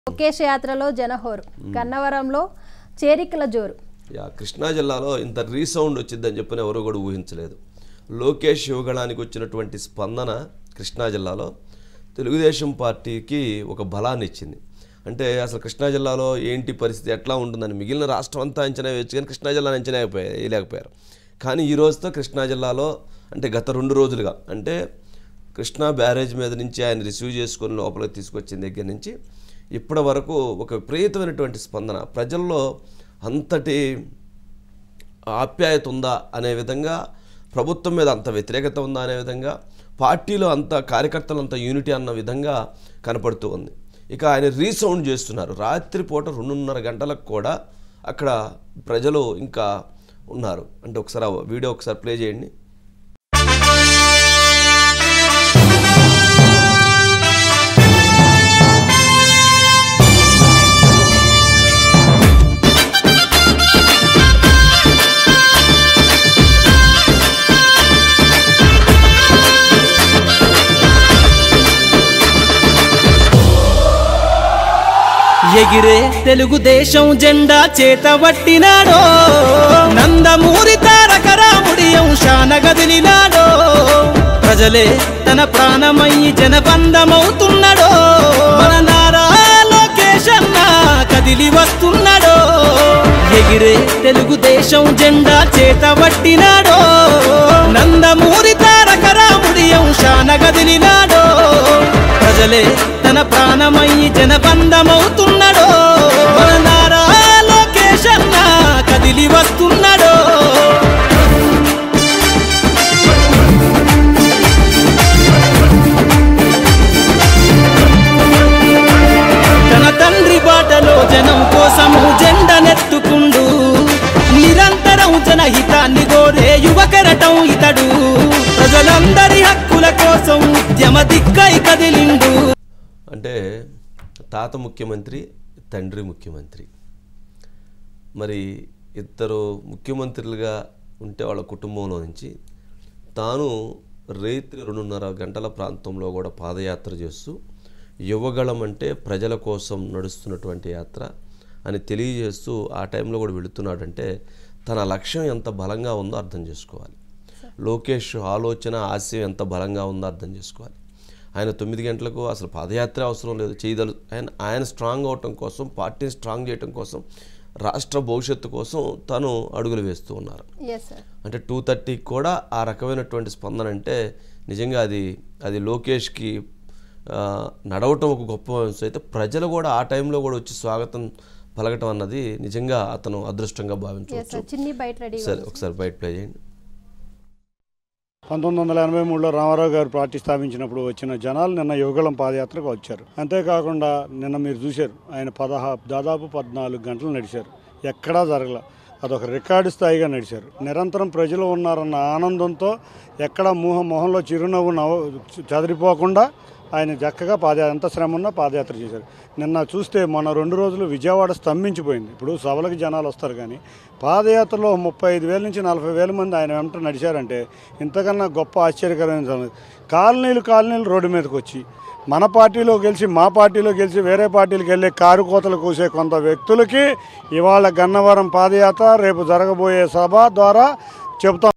లోకేష్ యాత్రలో జనహోరు గన్నవరంలో చేరికల జోరు యా కృష్ణా జిల్లాలో ఇంత రీసౌండ్ వచ్చిందని చెప్పని ఎవరు కూడా ఊహించలేదు లోకేష్ యువగళానికి వచ్చినటువంటి స్పందన కృష్ణా జిల్లాలో తెలుగుదేశం పార్టీకి ఒక బలాన్ని ఇచ్చింది అంటే అసలు కృష్ణా జిల్లాలో ఏంటి పరిస్థితి ఎట్లా ఉంటుందని మిగిలిన రాష్ట్రం అంతా అంచనా వేయచ్చు కానీ కృష్ణా జిల్లాని అంచనా అయిపోయాయి వేయలేకపోయారు కానీ ఈ రోజుతో కృష్ణా జిల్లాలో అంటే గత రెండు రోజులుగా అంటే కృష్ణా బ్యారేజ్ మీద నుంచి ఆయన రిసీవ్ చేసుకొని లోపలికి తీసుకొచ్చిన దగ్గర నుంచి ఇప్పటి వరకు ఒక విపరీతమైనటువంటి స్పందన ప్రజల్లో అంతటి ఆప్యాయత ఉందా అనే విధంగా ప్రభుత్వం మీద అంత వ్యతిరేకత ఉందా అనే విధంగా పార్టీలో అంత కార్యకర్తలు అంత యూనిటీ అన్న విధంగా కనపడుతూ ఉంది ఇక ఆయన రీసౌండ్ చేస్తున్నారు రాత్రిపూట రెండున్నర గంటలకు కూడా అక్కడ ప్రజలు ఇంకా ఉన్నారు అంటే ఒకసారి ఆ వీడియో ఒకసారి ప్లే చేయండి ఎగిరే తెలుగుదేశం జెండా చేతబట్టినాడో నందమూరి తారక రాముడి అంశాన గదిలినాడో ప్రజలే తన ప్రాణమయ్యి జనబంధమవుతున్నాడో మన నారా లోకేష్ అన్న కదిలి వస్తున్నాడో ఎగిరే తెలుగుదేశం జెండా చేతబట్టినాడో నందమూరి తారక రాముడి అంశాన గదిలినాడో ప్రజలే తన ప్రాణమయ్యి జనబంధమవుతున్నాడో మన నారా లోకేష్ అన్న కదిలి వస్తున్నాడో తన తండ్రి బాటలో జనం కోసము జెండనెత్తుకుండు నిరంతరం జనహితాన్ని కోరే యువకరటం ఇతడు ప్రజలందరి హక్కుల కోసం ఉద్యమ దిక్కై కదిలిండు అంటే తాత ముఖ్యమంత్రి తండ్రి ముఖ్యమంత్రి మరి ఇద్దరు ముఖ్యమంత్రులుగా ఉంటే వాళ్ళ కుటుంబంలో నుంచి తాను రైతు రెండున్నర గంటల ప్రాంతంలో కూడా పాదయాత్ర చేస్తూ యువగళం అంటే ప్రజల కోసం నడుస్తున్నటువంటి యాత్ర అని తెలియజేస్తూ ఆ టైంలో కూడా వెళుతున్నాడంటే తన లక్ష్యం ఎంత బలంగా ఉందో అర్థం చేసుకోవాలి లోకేష్ ఆలోచన ఆశయం ఎంత బలంగా ఉందో అర్థం చేసుకోవాలి ఆయన తొమ్మిది గంటలకు అసలు పాదయాత్ర అవసరం లేదు చేయదలు ఆయన ఆయన స్ట్రాంగ్ అవటం కోసం పార్టీని స్ట్రాంగ్ చేయటం కోసం రాష్ట్ర భవిష్యత్తు కోసం తను అడుగులు వేస్తూ ఉన్నారు ఎస్ సార్ అంటే టూ థర్టీకి కూడా ఆ రకమైనటువంటి స్పందన అంటే నిజంగా అది అది లోకేష్కి ఆ, నడవటం ఒక గొప్ప అంశం అయితే ప్రజలు కూడా ఆ టైంలో కూడా వచ్చి స్వాగతం పలకటం అన్నది నిజంగా అతను అదృష్టంగా ఎస్ భావించవచ్చు సార్ చిన్ని బయట రెడీ సరే ఒకసారి బయట ప్లే చేయండి పంతొమ్మిది వందల ఎనభై మూడులో రామారావు గారు పార్టీ స్థాపించినప్పుడు వచ్చిన జనాలు నిన్న యువగళం పాదయాత్రకు వచ్చారు అంతేకాకుండా నిన్న మీరు చూశారు ఆయన పదహా దాదాపు పద్నాలుగు గంటలు నడిచారు ఎక్కడా జరగల అదొక రికార్డు స్థాయిగా నడిచారు నిరంతరం ప్రజలు ఉన్నారన్న ఆనందంతో ఎక్కడ మూహ మొహంలో చిరునవ్వు నవ్వు చదిరిపోకుండా ఆయన చక్కగా పాదయాత్ర ఎంత శ్రమ ఉన్నా పాదయాత్ర చేశారు నిన్న చూస్తే మొన్న రెండు రోజులు విజయవాడ స్తంభించిపోయింది ఇప్పుడు సభలకు జనాలు వస్తారు కానీ పాదయాత్రలో ముప్పై ఐదు వేల నుంచి నలభై వేల మంది ఆయన వెంట నడిచారంటే ఇంతకన్నా గొప్ప ఆశ్చర్యకరమైన సంగతి. కాలనీలు కాలనీలు రోడ్డు మీదకి వచ్చి మన పార్టీలో గెలిచి మా పార్టీలో గెలిచి వేరే పార్టీలకు వెళ్ళే కారు కోతలు కూసే కొంత వ్యక్తులకి ఇవాళ గన్నవరం పాదయాత్ర రేపు జరగబోయే సభ ద్వారా చెబుతాం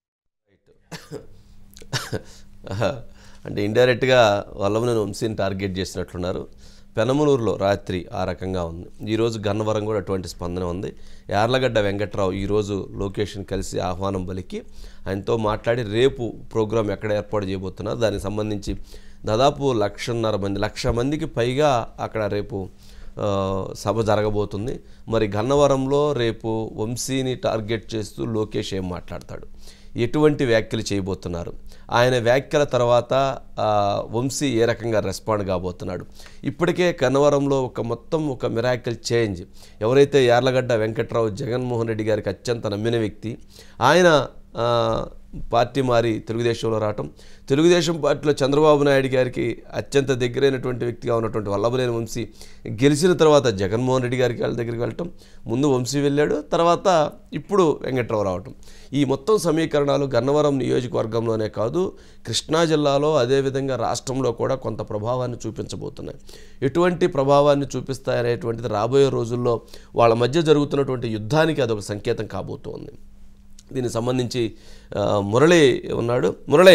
అంటే ఇండైరెక్ట్గా వల్లభనేని వంశీని టార్గెట్ చేసినట్లున్నారు పెనమలూరులో రాత్రి ఆ రకంగా ఉంది ఈరోజు గన్నవరం కూడా అటువంటి స్పందన ఉంది యార్లగడ్డ వెంకట్రావు ఈరోజు లొకేషన్ కలిసి ఆహ్వానం పలికి ఆయనతో మాట్లాడి రేపు ప్రోగ్రాం ఎక్కడ ఏర్పాటు చేయబోతున్నారు దానికి సంబంధించి దాదాపు లక్షన్నర మంది లక్ష మందికి పైగా అక్కడ రేపు ఆ, సభ జరగబోతుంది మరి గన్నవరంలో రేపు వంశీని టార్గెట్ చేస్తూ లోకేష్ ఏం మాట్లాడతాడు ఎటువంటి వ్యాఖ్యలు చేయబోతున్నారు ఆయన వ్యాఖ్యల తర్వాత ఆ, వంశీ ఏ రకంగా రెస్పాండ్ కాబోతున్నాడు ఇప్పటికే కన్నవరంలో ఒక మొత్తం ఒక మిరాకిల్ చేంజ్ ఎవరైతే యార్లగడ్డ వెంకట్రావు జగన్మోహన్ రెడ్డి గారికి అత్యంత నమ్మిన వ్యక్తి ఆయన ఆ, పార్టీ మారి తెలుగుదేశంలో రావటం తెలుగుదేశం పార్టీలో చంద్రబాబు నాయుడు గారికి అత్యంత దగ్గరైనటువంటి వ్యక్తిగా ఉన్నటువంటి వల్లభనేని వంశీ గెలిచిన తర్వాత జగన్మోహన్ రెడ్డి గారికి వాళ్ళ దగ్గరికి వెళ్ళటం ముందు వంశీ వెళ్ళాడు తర్వాత ఇప్పుడు వెంకట్రావు రావటం ఈ మొత్తం సమీకరణాలు గన్నవరం నియోజకవర్గంలోనే కాదు కృష్ణా జిల్లాలో అదేవిధంగా రాష్ట్రంలో కూడా కొంత ప్రభావాన్ని చూపించబోతున్నాయి ఎటువంటి ప్రభావాన్ని చూపిస్తాయనేటువంటిది రాబోయే రోజుల్లో వాళ్ళ మధ్య జరుగుతున్నటువంటి యుద్ధానికి అదొక సంకేతం కాబోతోంది దీనికి సంబంధించి ఆ, మురళి ఉన్నాడు Murali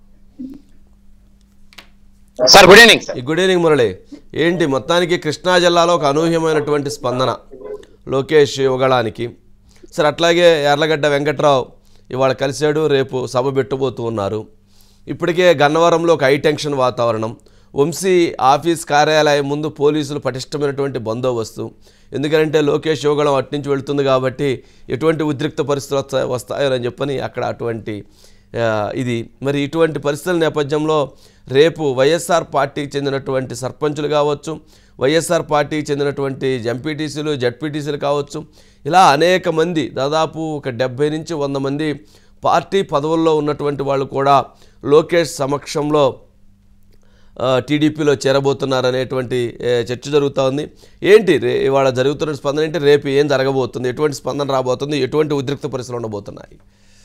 sir good evening sir ఈ గుడ్ ఈవినింగ్ మురళి ఏంటి మొత్తానికి కృష్ణా జిల్లాలో ఒక అనూహ్యమైనటువంటి స్పందన లోకేష్ యువగళానికి సరే అట్లాగే యార్లగడ్డ వెంకట్రావు ఇవాళ కలిశాడు రేపు సభ పెట్టబోతూ ఉన్నారు ఇప్పటికే గన్నవరంలో ఒక హై టెన్షన్ వాతావరణం వంశీ ఆఫీస్ కార్యాలయం ముందు పోలీసులు పటిష్టమైనటువంటి బందోబస్తు ఎందుకంటే లోకేష్ యువగళం అట్నుంచి వెళ్తుంది కాబట్టి ఎటువంటి ఉద్రిక్త పరిస్థితులు వస్తాయి వస్తాయని చెప్పని అక్కడ అటువంటి ఆ, ఇది మరి ఇటువంటి పరిస్థితుల నేపథ్యంలో రేపు వైఎస్ఆర్ పార్టీకి చెందినటువంటి సర్పంచులు కావచ్చు వైఎస్ఆర్ పార్టీకి చెందినటువంటి ఎంపీటీసీలు జడ్పీటీసీలు కావచ్చు ఇలా అనేక మంది దాదాపు ఒక డెబ్బై నుంచి వంద మంది పార్టీ పదవుల్లో ఉన్నటువంటి వాళ్ళు కూడా లోకేష్ సమక్షంలో ఆ, టీడీపీలో చేరబోతున్నారనేటువంటి ఏ, చర్చ జరుగుతూ ఉంది ఏంటి రే ఇవాళ జరుగుతున్న స్పందన ఏంటి రేపు ఏం జరగబోతుంది ఎటువంటి స్పందన రాబోతుంది ఎటువంటి ఉద్రిక్త పరిస్థితులు ఉండబోతున్నాయి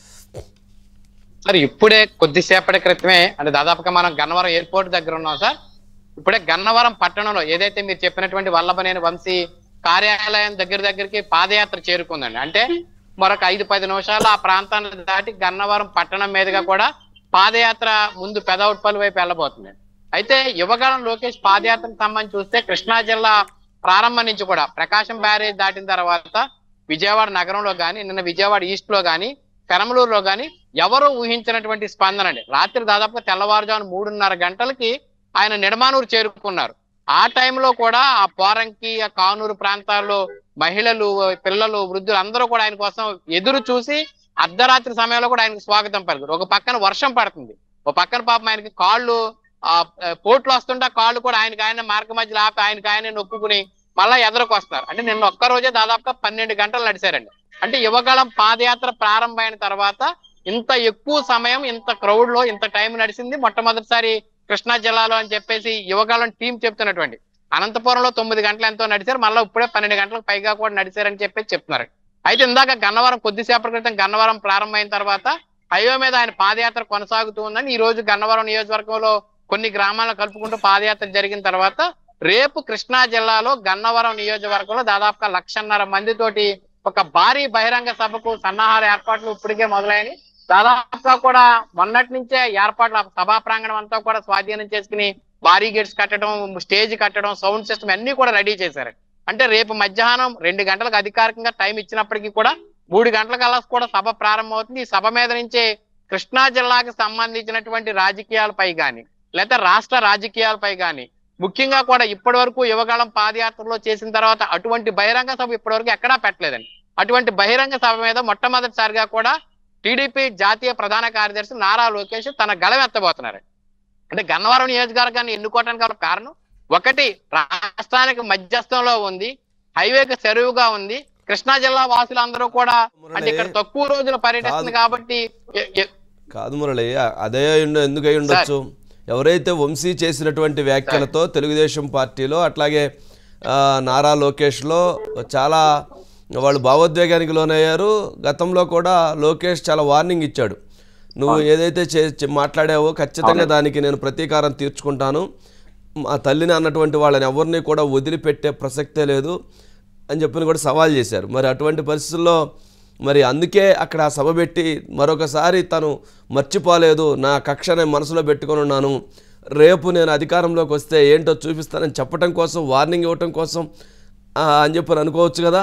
సార్ ఇప్పుడే కొద్దిసేపటి క్రితమే అంటే దాదాపుగా మనం గన్నవరం ఎయిర్పోర్ట్ దగ్గర ఉన్నాం సార్ ఇప్పుడే గన్నవరం పట్టణంలో ఏదైతే మీరు చెప్పినటువంటి వల్లభనేని వంశీ కార్యాలయం దగ్గర దగ్గరికి పాదయాత్ర చేరుకుందండి అంటే మరొక ఐదు పది నిమిషాలు ఆ ప్రాంతాన్ని దాటి గన్నవరం పట్టణం మీదుగా కూడా పాదయాత్ర ముందు పెదవుట్పల్లి వైపు వెళ్ళబోతుంది అయితే యువగలం లోకేష్ పాదయాత్రకు సంబంధించి చూస్తే కృష్ణా జిల్లా ప్రారంభం నుంచి కూడా ప్రకాశం బ్యారేజ్ దాటిన తర్వాత విజయవాడ నగరంలో గాని నిన్న విజయవాడ ఈస్ట్ లో గాని పెరమలూరులో గాని ఎవరు ఊహించినటువంటి స్పందన అండి రాత్రి దాదాపుగా తెల్లవారుజామున మూడున్నర గంటలకి ఆయన నిడమానూరు చేరుకున్నారు ఆ టైంలో కూడా ఆ పోరంకి ఆ కానూరు ప్రాంతాల్లో మహిళలు పిల్లలు వృద్ధులు అందరూ కూడా ఆయన కోసం ఎదురు చూసి అర్ధరాత్రి సమయంలో కూడా ఆయనకు స్వాగతం పలికారు ఒక పక్కన వర్షం పడుతుంది ఒక పక్కన పాపం ఆయనకి కాళ్ళు ఆ ఆ, పోట్లు వస్తుంటే ఆ కాళ్ళు కూడా ఆయనకి ఆయన మార్గ మధ్యలో ఆపి ఆయనకి ఆయన నొక్కుని మళ్ళా ఎదరకు వస్తారు అంటే నిన్న ఒక్క రోజే దాదాపుగా పన్నెండు గంటలు నడిచారండి అంటే యువగళం పాదయాత్ర ప్రారంభమైన తర్వాత ఇంత ఎక్కువ సమయం ఇంత క్రౌడ్ లో ఇంత టైం నడిచింది మొట్టమొదటిసారి కృష్ణా జిల్లాలో అని చెప్పేసి యువగళం టీం చెప్తున్నటువంటి అనంతపురంలో తొమ్మిది గంటలు ఎంతో నడిచారు మళ్ళీ ఇప్పుడే పన్నెండు గంటలకు పైగా కూడా నడిచారని చెప్పేసి చెప్తున్నారు అయితే ఇందాక గన్నవరం కొద్దిసేపటి క్రితం గన్నవరం ప్రారంభమైన తర్వాత హైవే మీద ఆయన పాదయాత్ర కొనసాగుతూ ఉందని ఈ రోజు గన్నవరం నియోజకవర్గంలో కొన్ని గ్రామాలను కలుపుకుంటూ పాదయాత్ర జరిగిన తర్వాత రేపు కృష్ణా జిల్లాలో గన్నవరం నియోజకవర్గంలో దాదాపుగా లక్షన్నర మందితోటి ఒక భారీ బహిరంగ సభకు సన్నాహాల ఏర్పాట్లు ఇప్పటికే మొదలైనవి దాదాపుగా కూడా మొన్నటి నుంచే ఏర్పాట్లు ఆ సభా ప్రాంగణం అంతా కూడా స్వాధీనం చేసుకుని భారీ గేట్స్ కట్టడం స్టేజ్ కట్టడం సౌండ్ సిస్టమ్ అన్ని కూడా రెడీ చేశారు అంటే రేపు మధ్యాహ్నం రెండు గంటలకు అధికారికంగా టైం ఇచ్చినప్పటికీ కూడా మూడు గంటలకల్లా కూడా సభ ప్రారంభమవుతుంది ఈ సభ మీద నుంచే కృష్ణా జిల్లాకి సంబంధించినటువంటి రాజకీయాలపై గాని లేదా రాష్ట్ర రాజకీయాలపై గాని ముఖ్యంగా కూడా ఇప్పటి వరకు యువగాళం పాదయాత్రలో చేసిన తర్వాత అటువంటి బహిరంగ సభ ఇప్పటి వరకు ఎక్కడా పెట్టలేదండి అటువంటి బహిరంగ సభ మీద మొట్టమొదటిసారిగా కూడా టీడీపీ జాతీయ ప్రధాన కార్యదర్శి నారా లోకేష్ తన గళం ఎత్తబోతున్నారు అంటే గన్నవరం నియోజకవర్గాన్ని ఎన్నుకోవడానికి గల కారణం ఒకటి రాష్ట్రానికి మధ్యస్థంలో ఉంది హైవేకి చెరువుగా ఉంది కృష్ణా జిల్లా వాసులందరూ కూడా అంటే ఇక్కడ తక్కువ రోజులు పర్యటిస్తుంది కాబట్టి ఎ- ఎ- కాదు మురళి అ- అదే అయి ఉండ- ఎందుకు అయి ఉండొచ్చు ఎవరైతే వంశీ చేసినటువంటి వ్యాఖ్యలతో తెలుగుదేశం పార్టీలో అట్లాగే ఆ, నారా లోకేష్లో చాలా వాళ్ళు భావోద్వేగానికి లోనయ్యారు గతంలో కూడా లోకేష్ చాలా వార్నింగ్ ఇచ్చాడు నువ్వు ఏదైతే చే చే- మాట్లాడావో ఖచ్చితంగా దానికి నేను ప్రతీకారం తీర్చుకుంటాను మా తల్లిని అన్నటువంటి వాళ్ళని ఎవరిని కూడా వదిలిపెట్టే ప్రసక్తే లేదు అని చెప్పని కూడా సవాల్ చేశారు మరి అటువంటి పరిస్థితుల్లో మరి అందుకే అక్కడ ఆ సభ పెట్టి మరొకసారి తను మర్చిపోలేదు నా కక్షని మనసులో పెట్టుకొని ఉన్నాను రేపు నేను అధికారంలోకి వస్తే ఏంటో చూపిస్తానని చెప్పడం కోసం వార్నింగ్ ఇవ్వటం కోసం ఆ, అని చెప్పని అనుకోవచ్చు కదా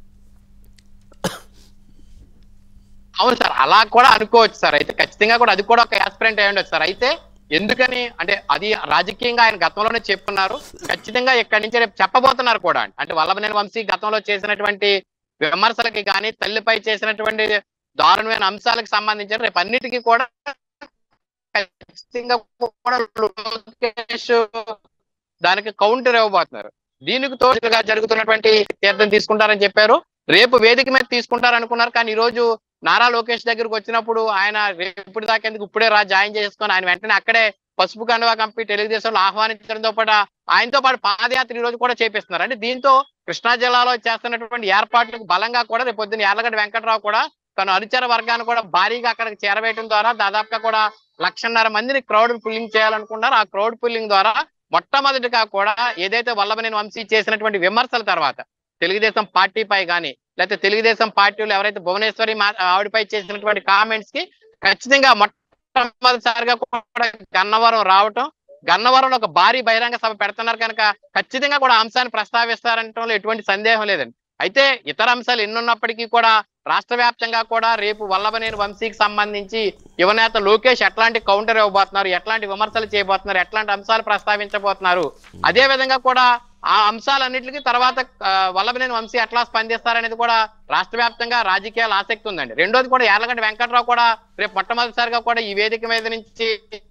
అవును సార్ అలా కూడా అనుకోవచ్చు సార్ అయితే ఖచ్చితంగా కూడా అది కూడా ఒక యాస్పిరెంట్ అయి ఉండొచ్చు సార్ అయితే ఎందుకని అంటే అది రాజకీయంగా ఆయన గతంలోనే చెప్పుకున్నారు ఖచ్చితంగా ఇక్కడి నుంచి రేపు చెప్పబోతున్నారు కూడా అంటే వల్లభనేని వంశీ గతంలో చేసినటువంటి విమర్శలకి కానీ తల్లిపై చేసినటువంటి దారుణమైన అంశాలకు సంబంధించి రేపు అన్నిటికీ కూడా ఖచ్చితంగా కూడా లోకేష్ దానికి కౌంటర్ ఇవ్వబోతున్నారు దీనికి తోడుగా జరుగుతున్నటువంటి తీర్థం తీసుకుంటారని చెప్పారు రేపు వేదిక మీద తీసుకుంటారు అనుకున్నారు కానీ ఈ రోజు నారా లోకేష్ దగ్గరకు వచ్చినప్పుడు ఆయన రేపటి దాకా ఎందుకు ఇప్పుడే రా జాయిన్ చేసుకొని ఆయన వెంటనే అక్కడే పసుపు కండువా కంపి తెలుగుదేశంలో ఆహ్వానించడంతో పాటు ఆయనతో పాటు పాదయాత్ర ఈ రోజు కూడా చేపిస్తున్నారు అంటే దీంతో కృష్ణా జిల్లాలో చేస్తున్నటువంటి ఏర్పాట్లకు బలంగా కూడా రేపు పొద్దున్న యార్లగడ్డ వెంకట్రావు కూడా తన అనుచర వర్గాన్ని కూడా భారీగా అక్కడికి చేరవేయడం ద్వారా దాదాపుగా కూడా లక్షన్నర మందిని క్రౌడ్ పుల్లింగ్ చేయాలనుకున్నారు ఆ క్రౌడ్ పుల్లింగ్ ద్వారా మొట్టమొదటిగా కూడా ఏదైతే వల్లభనేని వంశీ చేసినటువంటి విమర్శల తర్వాత తెలుగుదేశం పార్టీపై కానీ లేకపోతే తెలుగుదేశం పార్టీలు ఎవరైతే భువనేశ్వరి మా- ఆవిడపై చేసినటువంటి కామెంట్స్ కి ఖచ్చితంగా మొట్టమొదటిసారిగా కూడా గన్నవరం రావటం గన్నవరంలో ఒక భారీ బహిరంగ సభ పెడుతున్నారు కనుక ఖచ్చితంగా కూడా ఆ అంశాన్ని ప్రస్తావిస్తారంటంలో ఎటువంటి సందేహం లేదండి అయితే ఇతర అంశాలు ఎన్నున్నప్పటికీ కూడా రాష్ట్ర వ్యాప్తంగా కూడా రేపు వల్లభనేని వంశీకి సంబంధించి యువనేత లోకేష్ ఎట్లాంటి కౌంటర్ ఇవ్వబోతున్నారు ఎట్లాంటి విమర్శలు చేయబోతున్నారు ఎట్లాంటి అంశాలు ప్రస్తావించబోతున్నారు అదే విధంగా కూడా ఆ అంశాలన్నిటికీ తర్వాత ఆ, వల్లభనేని వంశీ ఎట్లా స్పందిస్తారనేది కూడా రాష్ట్ర వ్యాప్తంగా రాజకీయాల ఆసక్తి ఉందండి రెండోది కూడా యార్లగడ్డ వెంకట్రావు కూడా రేపు మొట్టమొదటిసారిగా కూడా ఈ వేదిక మీద నుంచి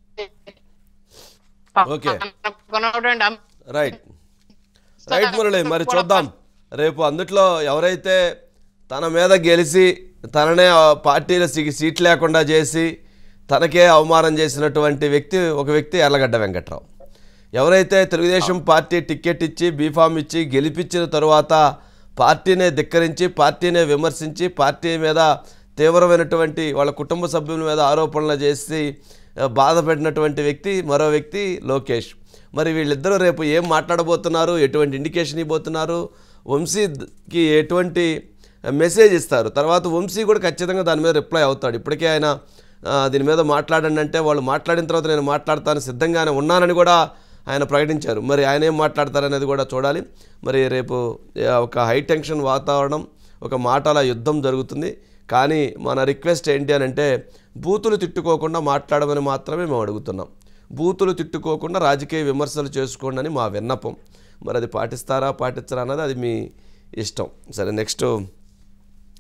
ఓకే. అనుకున్నటువంటి అంశం రైట్ రైట్ మురళి మరి చూద్దాం రేపు అందుట్లో ఎవరైతే తన మీద గెలిచి తననే ఆ పార్టీలో సీ- సీట్ లేకుండా చేసి తనకే అవమానం చేసినటువంటి వ్యక్తి ఒక వ్యక్తి ఎర్లగడ్డ వెంకట్రావు ఎవరైతే తెలుగుదేశం పార్టీ టికెట్ ఇచ్చి బీఫామ్ ఇచ్చి గెలిపించిన తరువాత పార్టీనే ధిక్కరించి పార్టీనే విమర్శించి పార్టీ మీద తీవ్రమైనటువంటి వాళ్ళ కుటుంబ సభ్యుల మీద ఆరోపణలు చేసి ఆ, బాధపడినటువంటి వ్యక్తి మరో వ్యక్తి లోకేష్ మరి వీళ్ళిద్దరూ రేపు ఏం మాట్లాడబోతున్నారు ఎటువంటి ఇండికేషన్ ఇవ్వబోతున్నారు వంశీకి ఎటువంటి మెసేజ్ ఇస్తారు తర్వాత వంశీ కూడా ఖచ్చితంగా దాని మీద రిప్లై అవుతాడు ఇప్పటికే ఆయన ఆ, దీని మీద మాట్లాడండి అంటే వాళ్ళు మాట్లాడిన తర్వాత నేను మాట్లాడతాను సిద్ధంగానే ఉన్నానని కూడా ఆయన ప్రకటించారు మరి ఆయన ఏం మాట్లాడతారనేది కూడా చూడాలి మరి రేపు ఆ, ఒక హై టెన్షన్ వాతావరణం ఒక మాటల యుద్ధం జరుగుతుంది కానీ మన రిక్వెస్ట్ ఏంటి అని అంటే బూతులు తిట్టుకోకుండా మాట్లాడమని మాత్రమే మేము అడుగుతున్నాం బూతులు తిట్టుకోకుండా రాజకీయ విమర్శలు చేసుకోండి అని మా విన్నపం మరి అది పాటిస్తారా పాటించరా అన్నది అది మీ ఇష్టం సరే నెక్స్ట్